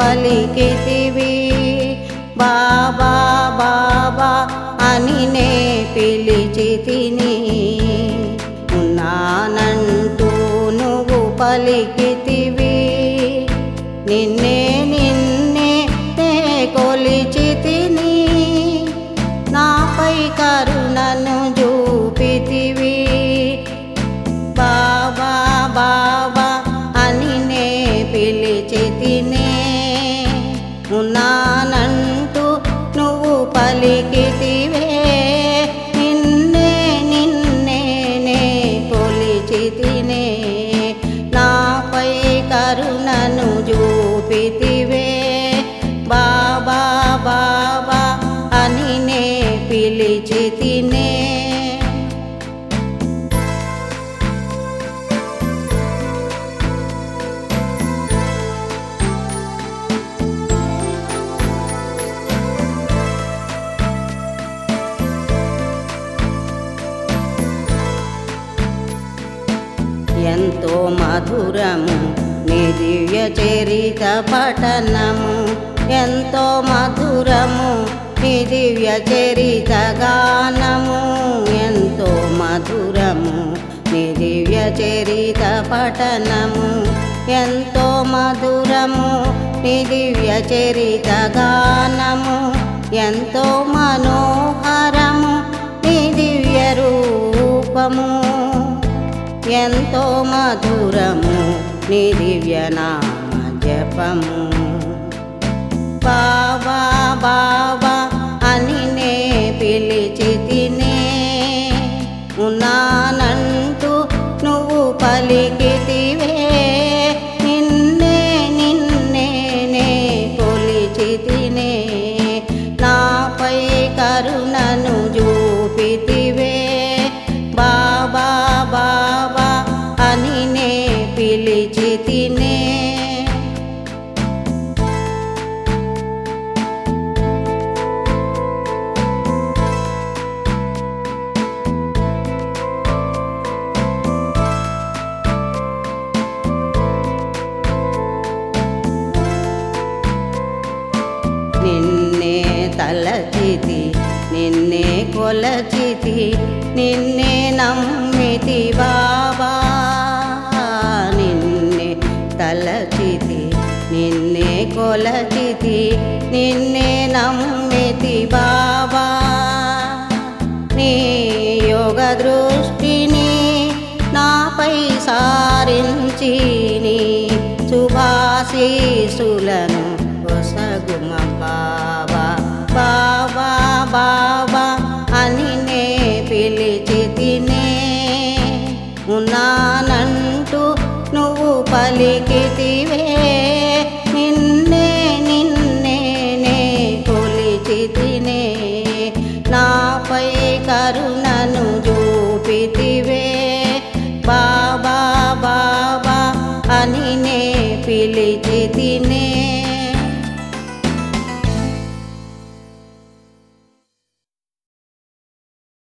పలికితివి బాబా బాబా అని నే పిలిచి తిని ఉన్నానంటూ నువ్వు పలికితివి నిన్నే నిన్నే నే కొలిచి తిని నాపై కరుణను చూపితివి బాబా బాబా అని నే పిలిచి తినే ఉన్నానంటూ నువ్వు పలికితివే నిన్నే నిన్నే నే కొలిచి తినే నాపై కరుణను చూపితివే బాబా బాబా అని నే పిలిచి తినే ఎంతో మధురము నీ దివ్య చరిత పఠనము ఎంతో మధురము నీ దివ్య చరిత గానము ఎంతో మధురము నీ దివ్య చరిత పఠనము ఎంతో మధురము నీ దివ్య చరిత గానము ఎంతో మనోహరము నీ దివ్య రూపము ఎంతో మధురము నీ దివ్య నామ జపము బాబా బాబా అని నే పిలిచి తినే ఉన్నానంటూ నువ్వు పలికితివే నిన్నే నిన్నే నే కొలిచి తినే నాపై కరుణను చూపితివే బాబా బాబా అని నే పిలిచి తినే నిన్నే తలచితి నిన్నే కొలచితి నిన్నే నమ్మితి బాబా నిన్నే తలచితి నిన్నే కొలచితి నిన్నే నమ్మితి బాబా నీ యోగ దృష్టిని నాపై సారించి నీ శుభాశీసులను కొసగుమ బాబా బాబా బాబా అని నే పిలిచి తినే ఉన్నానంటూ నువ్వు పలికితివే నిన్నే నిన్నే నే కొలిచి తినే నాపై కరుణను చూపితివే